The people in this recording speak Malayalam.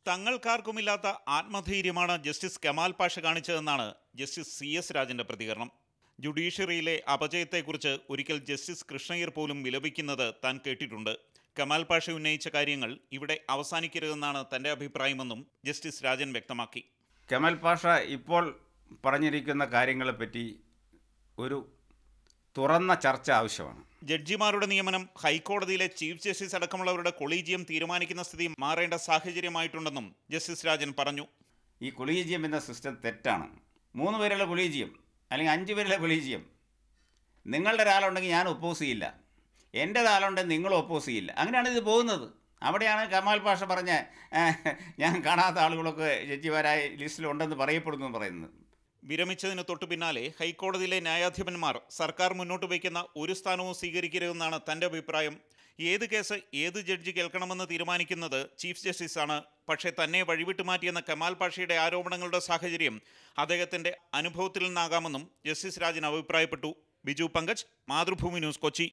തങ്ങൾക്കാർക്കുമില്ലാത്ത ആത്മധൈര്യമാണ് ജസ്റ്റിസ് കമാൽ പാഷ കാണിച്ചതെന്നാണ് ജസ്റ്റിസ് സി എസ് രാജന്റെ പ്രതികരണം ജുഡീഷ്യറിയിലെ അപജയത്തെക്കുറിച്ച് ഒരിക്കൽ ജസ്റ്റിസ് കൃഷ്ണയ്യർ പോലും വിലപിക്കുന്നത് താൻ കേട്ടിട്ടുണ്ട് കമാൽ പാഷ ഉന്നയിച്ച കാര്യങ്ങൾ ഇവിടെ അവസാനിക്കരുതെന്നാണ് തന്റെ അഭിപ്രായമെന്നും ജസ്റ്റിസ് രാജൻ വ്യക്തമാക്കി കമൽ പാഷ ഇപ്പോൾ പറഞ്ഞിരിക്കുന്ന കാര്യങ്ങളെപ്പറ്റി ഒരു തുറന്ന ചർച്ച ആവശ്യമാണ് ജഡ്ജിമാരുടെ നിയമനം ഹൈക്കോടതിയിലെ ചീഫ് ജസ്റ്റിസ് അടക്കമുള്ളവരുടെ കൊളീജിയം തീരുമാനിക്കുന്ന സ്ഥിതി മാറേണ്ട സാഹചര്യമായിട്ടുണ്ടെന്നും ജസ്റ്റിസ് രാജൻ പറഞ്ഞു ഈ കൊളീജിയം എന്ന സിസ്റ്റം തെറ്റാണ് മൂന്ന് പേരുള്ള കൊളീജിയം അല്ലെങ്കിൽ അഞ്ച് പേരുള്ള കൊളീജിയം നിങ്ങളുടെ ഒരാളുണ്ടെങ്കിൽ ഞാൻ ഒപ്പോസ് ചെയ്യില്ല എൻ്റെ ഒരാളുണ്ടെങ്കിൽ നിങ്ങൾ ഒപ്പോസ് ചെയ്യില്ല അങ്ങനെയാണ് ഇത് പോകുന്നത് അവിടെയാണ് കമാൽ പാഷ പറഞ്ഞ "ഏഹ്, ഞാൻ കാണാത്ത ആളുകളൊക്കെ ജഡ്ജിമാരായ ലിസ്റ്റിലുണ്ടെന്ന് പറയപ്പെടുന്നു എന്ന് പറയുന്നത് വിരമിച്ചതിന് തൊട്ടു പിന്നാലെ ഹൈക്കോടതിയിലെ ന്യായാധിപന്മാർ സർക്കാർ മുന്നോട്ട് വയ്ക്കുന്ന ഒരു സ്ഥാനവും സ്വീകരിക്കരുതെന്നാണ് തന്റെ അഭിപ്രായം ഏത് കേസ് ഏത് ജഡ്ജി കേൾക്കണമെന്ന് തീരുമാനിക്കുന്നത് ചീഫ് ജസ്റ്റിസാണ് പക്ഷേ തന്നെ വഴിവിട്ട് മാറ്റിയെന്ന കമാൽ പാഷയുടെ ആരോപണങ്ങളുടെ സാഹചര്യം അദ്ദേഹത്തിന്റെ അനുഭവത്തിൽ നിന്നാകാമെന്നും ജസ്റ്റിസ് രാജൻ അഭിപ്രായപ്പെട്ടു ബിജു പങ്കജ് മാതൃഭൂമി ന്യൂസ് കൊച്ചി